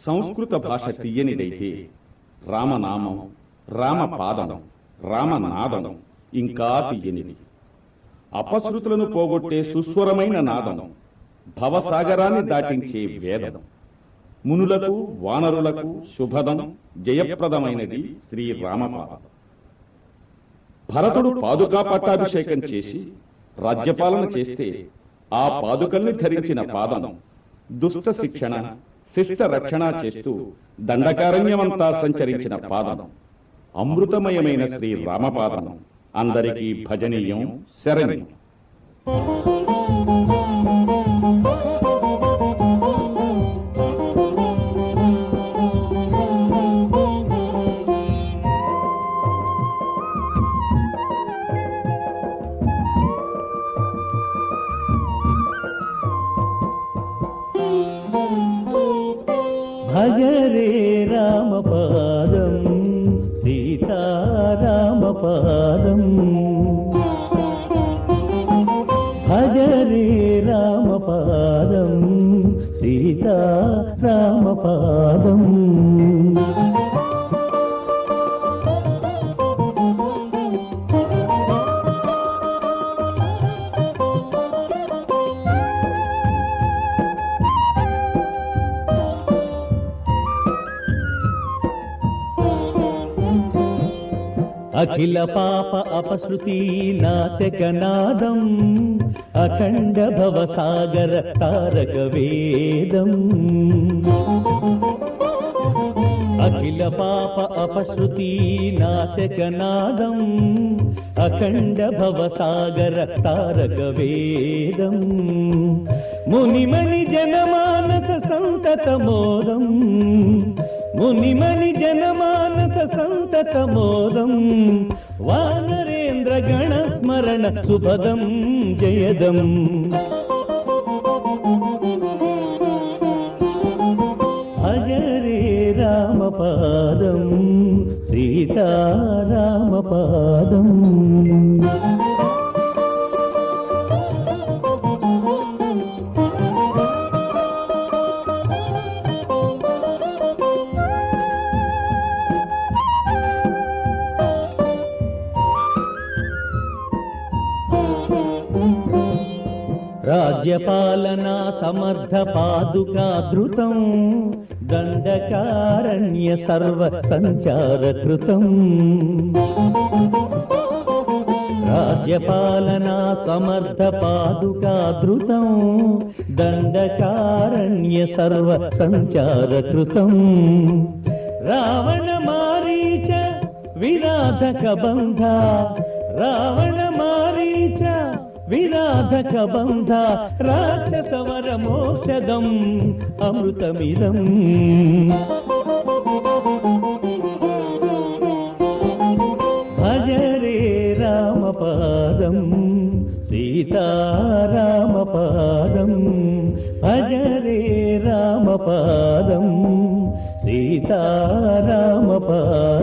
సంస్కృత భాష తీయనిదైతే రామనామం రామపాదం రామనాదం ఇంకా తీయనిది అపశృతులను పోగొట్టే సుస్వరమైన నాదం భవసాగరాన్ని దాటించే వేదం మునులకు వానరులకు శుభదం జయప్రదమైనది శ్రీ రామపాదం భరతుడు పాదుకా పట్టాభిషేకం చేసి రాజ్యపాలన చేస్తే ఆ పాదుకల్ని ధరించిన పాదం దుష్ట శిక్షణ శిష్ట రక్షణ చేస్తూ దండకారణ్యమంతా సంచరించిన పాదం అమృతమయమైన శ్రీ రామపాదం అందరికీ భజనీయం శరణ్యం భజ రే రామపాదం సీతారామపాదం భజ రే రామపాదం సీతారామపాదం అఖిల పాప అపశృతి నాశకనాదం అఖండ భవసాగర తారక వేదం అఖిల పాప అపశృతి నాశకనాదం అఖండ భవసాగర తారక వేదం మునిమణి జనమానస సంతత మోదం మునిమణి జనమానస సంతత మోదం వానరేంద్ర గణ స్మరణ సుభదం జయదం భజ రే రామపాదం సీతారామపాదం రాజ్యపాలనా సమర్థ పాదుకా ధృతం దండకారణ్య సర్వ సంచార కృతం రాజ్యపాలనా సమర్థ పాదుకా ధృతం దండకారణ్య సర్వ సంచార కృతం రావణ మారీచ విరాధక బంధ రావణ మారీచ విరాధక బంధ రాక్షసవర మోక్షదం అమృతమిదం భజ రే రామపాదం సీతారామపాదం భజ రే రామపాదం సీతారామపాదం